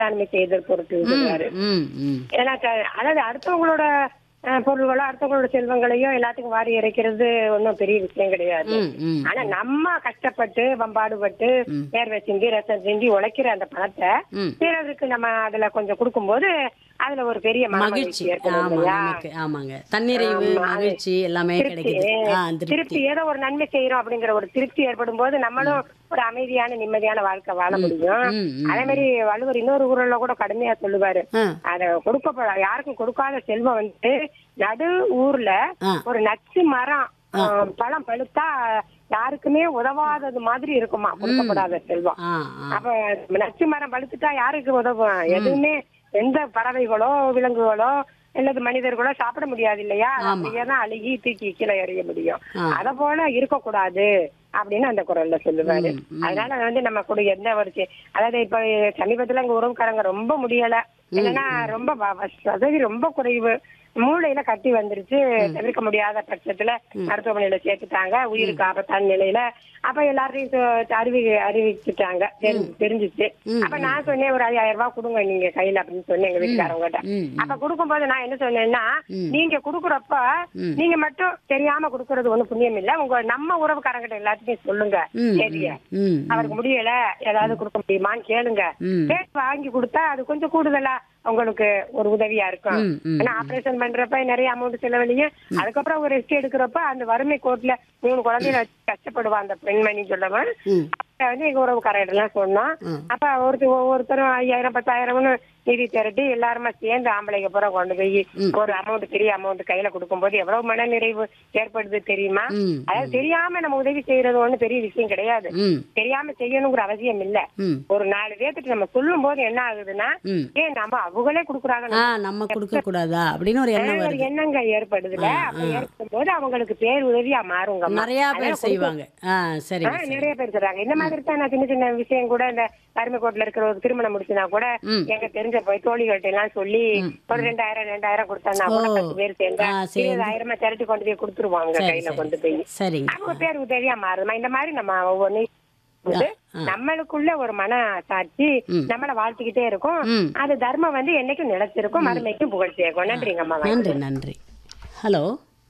மேலாண்மை செய்தல் பொருட்டு சொல்லுவாரு ம் ம் ஏன்னா க- அதாவது அடுத்தவங்களோட அஹ், பொருள்களோ அடுத்தவங்களோட செல்வங்களையும் எல்லாத்துக்கும் வாரி இறைக்கிறது ஒன்றும் பெரிய விஷயம் கிடையாது ம் ம் ஆனா நம்ம கஷ்டப்பட்டு வம்பாடுபட்டு வேர்வை சிந்தி ரசம் சிந்தி உழைக்கிற அந்த பணத்தை ம். பிறருக்கு நம்ம அதுல கொஞ்சம் கொடுக்கும்போது அதுல ஒரு பெரிய மன மகிழ்ச்சி மகிழ்ச்சி ஏற்படும் ஆமா இல்லையா? நமக்கு ஆமாங்க தன்னிறைவு ஆமா, அது மகிழ்ச்சி எல்லாமே திருப்தி கிடைக்குது ஆ திருப்தி திருப்தி ஏதோ ஒரு நன்மை செய்யறோம் அப்படிங்கிற ஒரு திருப்தி ஏற்படும் போது நம்மளும் ஒரு அமைதியான நிம்மதியான வாழ்க்கை வாழ முடியும் ம், ம். அதே மாதிரி வள்ளுவர் இன்னொரு ஊர்ல கூட கடுமையா சொல்லுவாரு ஆ அத கொடுக்கப்பட யாருக்கும் கொடுக்காத செல்வம் வந்து நடு ஊர்ல ஆ. ஒரு நச்சு மரம் ஆ, பழம் பழுத்தா யாருக்குமே உதவாதது மாதிரி இருக்குமா கொடுக்கப்படாத செல்வம் ஆ ஆ அப்ப நச்சு மரம் பழுத்துட்டா யாருக்கு உதவும் எதுவுமே எந்த பறவைகளோ விலங்குகளோ அல்லது மனிதர்களோ சாப்பிட முடியாது இல்லையா அது அப்படியே தான் அழுகி தூக்கி கீழே எறிய முடியும் ஆ. அத போல இருக்கக்கூடாது அப்படின்னு அந்த குரல்ல சொல்லுவாரு அதனால வந்து நம்ம கூட எந்த ஒரு சி- அதாவது இப்ப சமீபத்துல எங்க உறவுக்காரங்க ரொம்ப முடியல இல்லைன்னா ரொம்ப வ- வ- வசதி ரொம்ப குறைவு மூளையில கட்டி வந்துருச்சு தவிர்க்க முடியாத பட்சத்துல மருத்துவமனையில சேர்த்துட்டாங்க உயிருக்கு ஆபத்தான நிலையில அப்ப எல்லாரையும் சொ- அறிவி அறிவிச்சுட்டாங்க தெரி- தெரிஞ்சுச்சு அப்ப நான் சொன்னேன் ஒரு ஐயாயிரம் ரூபாய் கொடுங்க நீங்க கையில அப்படின்னு சொன்னேன் எங்க வீட்டுக்காரவங்க ம் அப்ப கொடுக்கும்போது நான் என்ன சொன்னேன்னா நீங்க குடுக்குறப்ப நீங்க மட்டும் தெரியாம குடுக்கறது ஒண்ணும் புண்ணியம் இல்ல உங்க நம்ம உறவுக்காரங்கிட்ட எல்லாத்துக்கும் சொல்லுங்க ம், சரியா ம் அவருக்கு முடியல ஏதாவது கொடுக்க முடியுமான்னு கேளுங்க ம். கேட்டு வாங்கி கொடுத்தா அது கொஞ்சம் கூடுதலா உங்களுக்கு ஒரு உதவியா இருக்கும் ம், ம். ஏன்னா ஆபரேஷன் பண்றப்ப நிறைய அமௌண்ட் செலவழியும் அதுக்கப்புறம் ஒரு ரெஸ்ட் எடுக்கிறப்ப அந்த வறுமை கோட்ல மூணு குழந்தைகளை வச்சு கஷ்டப்படுவா அந்த பெண்மணி சொல்லவன் ம் அப்ப வந்து எங்க உறவுக்காரர்கிட்ட எல்லாம் சொன்னோம் ம். அப்ப ஒருத்தர் ஒவ்வொருத்தரும் ஐயாயிரம் பத்தாயிரம்னு நிதி திரட்டி எல்லாருமே சேர்ந்து ஆம்பளைங்க பூரா கொண்டு போய் ஒரு அமௌண்ட் பெரிய அமௌண்ட் கையில கொடுக்கும்போது எவ்வளவு மன நிறைவு ஏற்படுது தெரியுமா ம் அதாவது தெரியாம நம்ம உதவி செய்யறது ஒண்ணும் பெரிய விஷயம் கிடையாது ம் தெரியாம செய்யணுங்கிற அவசியம் இல்ல ம் ஒரு நாலு பேர்த்துட்டு நம்ம சொல்லும் போது என்ன ஆகுதுன்னா ம் ஏன் நம்ம அவங்களே கொடுக்குறாங்க ஆ நம்ம கொடுக்க கூடாதா அப்படின்னு ஒரு எண்ணம் ஒரு வருது எண்ணங்கள் ஏற்படுதுல அப்ப ஏற்படும் போது அவங்களுக்கு பேர் உதவியா மாறுங்க நிறைய பேர் செய்வாங்க ஆ சரிங்க சரி நிறைய பேர் சொல்றாங்க இந்த மாதிரி தான் நான் சின்ன சின்ன விஷயம் கூட இந்த கருமைக்கோட்டில் இருக்கிற ஒரு திருமணம் முடிச்சுனா கூட ம். எங்க தெரிஞ்ச போய் தோழிகள்ட்ட எல்லாம் சொல்லி ஒரு ரெண்டாயிரம் ரெண்டாயிரம் கொடுத்தா கூட ஓ. பத்து பேர் சேர்ந்தா ஆ, சேர்ந்து. இருபதாயிரமா திரட்டி கொண்டு போய் கொடுத்துருவாங்க சரி கையில சரி கொண்டு போய் சரிங்க அவங்க பேர் உதவியா மாறுமா இந்த மாதிரி நம்ம ஒவ்வொன்றையும் வந்து நம்மளுக்குள்ள ஒரு மன சாட்சி நம்மள வாழ்த்திக்கிட்டே இருக்கும் ம். அது தர்மம் வந்து என்னைக்கும் நிலைச்சிருக்கும் மறுமைக்கும் புகழ் சேர்க்கும் நன்றிங்க அம்மா நன்றி நன்றி ஹலோ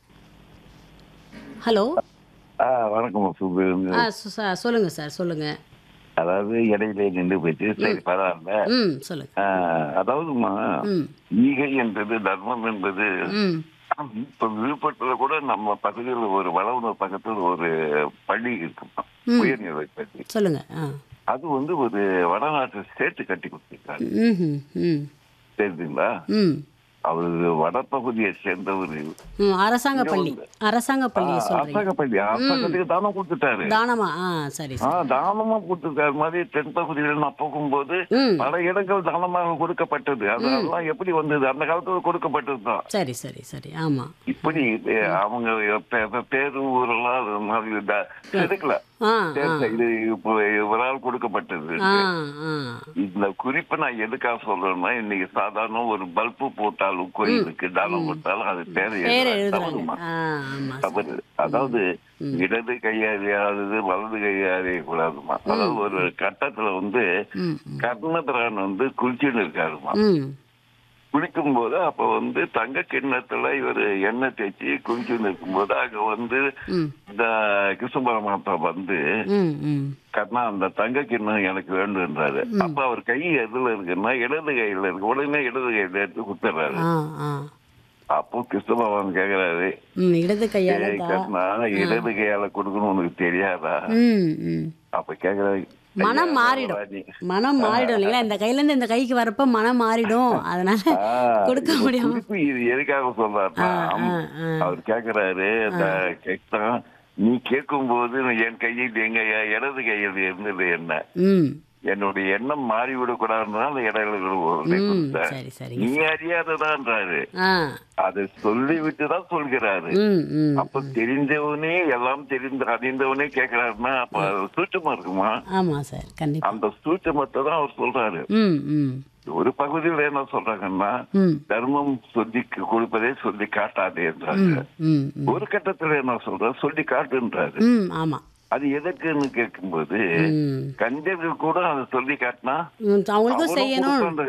ஹலோ ஆ வணக்கம் சுப்பு ஆ சு- சா- சொல்லுங்க சார் சொல்லுங்க அதாவது இடையிலே நின்று போயிட்டு சரி பரவாயில்ல ம் சொல்லுங்க ஆ, அதாவதுமா ம் ஈகை என்பது தர்மம் என்பது ம் இப்ப விழுப்புரத்துல கூட நம்ம பகுதியில் ஒரு வளவுணர் பக்கத்துல ஒரு பள்ளி இருக்குமா ம். உயர்நிலை பள்ளி சொல்லுங்க ஆ அது வந்து ஒரு வடநாட்டு ஸ்டேட் கட்டி கொடுத்திருக்காங்க ம் ம் தெரியுதுங்களா ம் அவரு வடபகுதியை சேர்ந்தவர் ம் அரசாங்க பள்ளி அரசாங்க பள்ளியை சொல்றீங்க அரசாங்க பள்ளி அரசாங்கத்துக்கு தானம் கொடுத்துட்டாரு தானமா ஆ சரி ஆ சரி தானமா கொடுத்திருக்காரு மாதிரி தென் பகுதியில் நான் போகும்போது ம் பல இடங்கள் தானமாக கொடுக்கப்பட்டது அது அதெல்லாம் எப்படி வந்தது அந்த காலத்துல கொடுக்கப்பட்டது தான் சரி சரி சரி ஆமா இப்படி அஹ், அவங்க பே- பே- பேரு ஊரெல்லாம் அது மாதிரி த- செதுக்கல ஆ சேர்த்த இது இப்போ இவரால் கொடுக்கப்பட்டது ஆ ஆ இந்த குறிப்பை நான் எதுக்காக சொல்றேன்னா இன்னைக்கு சாதாரண ஒரு பல்பு போட்டாலும் கோயிலுக்கு தானம் போட்டாலும் அது பேர் பேர் எழுதுறாங்க. எழுதுறாங்க தவறுமா? ஆ ஆமா சார். தவறு அதாவது இடது கையாளியாவது வலது கையாளிய கூடாதுமா அதாவது ஒரு கட்டத்துல வந்து ம் கர்ணபிரான் வந்து குளிச்சுன்னு இருக்காருமா ம் குளிக்கும் போது அப்ப வந்து தங்க கிண்ணத்துல இவர் எண்ணெய் தேய்ச்சி குளிச்சுன்னு இருக்கும்போது அங்க வந்து ம் இந்த கிருஷ்ண பரமாத்மா வந்து ம் ம் கர்ணா அந்த தங்க கிண்ணம் எனக்கு வேண்டுன்றாரு அப்ப அவர் கை எதுல இருக்குன்னா இடது கையில இருக்கு உடனே இடது கையில எடுத்து குத்துறாரு ஆ ஆ அப்போ கிருஷ்ண பகவான் கேக்குறாரு ம் இடது கையால "ஏய் தா கர்ணா இடது கையால கொடுக்கணும் உனக்கு தெரியாதா ம் ம் அப்ப கேக்குறாரு மனம் "ஐயா, மாறிடும் ராணி." மனம் மாறிடும் இல்லைங்களா இந்த கையில இருந்து இந்த கைக்கு வரப்ப மனம் மாறிடும் அதனால ஆ, கொடுக்க இது முடியாம குறிப்பு இது எதுக்காக சொல்றாருன்னா ஆ, ஆ. அவர் கேக்குறாரு அந்த கேட்தான் நீ கேட்கும்போது என் கையில் எங்க இடது கையில் இருந்தது என்ன ம் என்னுடைய எண்ணம் மாறிவிடக் கூடாதுன்னு அந்த இடையில ஒரு ம் கொடுத்தேன். சரி சரி நீ அறியாததான்றாரு ஆ அதை சொல்லிவிட்டு தான் சொல்கிறாரு ம் ம் அப்ப தெரிந்தவனே எல்லாம் தெரிந்து அறிந்தவனே கேக்குறாருன்னா அப்ப அது சூட்சமா இருக்குமா ஆமா சார் கண்டிப்பா அந்த சூட்சமத்தை தான் அவர் சொல்றாரு ம் ம் ஒரு பகுதியில் என்ன சொல்றாங்கன்னா ம் தர்மம் சொல்லி கொடுப்பதே சொல்லி காட்டாதே என்றாங்க ம் ம் ஒரு கட்டத்துல என்ன சொல்ற சொல்லி காட்டுன்றாரு ம் ஆமா அது எதற்குன்னு கேட்கும்போது ம். கஞ்சர்கள் கூட அதை சொல்லி காட்டினா ம், அவங்களுக்கும் அவ்வளவு செய்யணும் கொடுத்து அந்த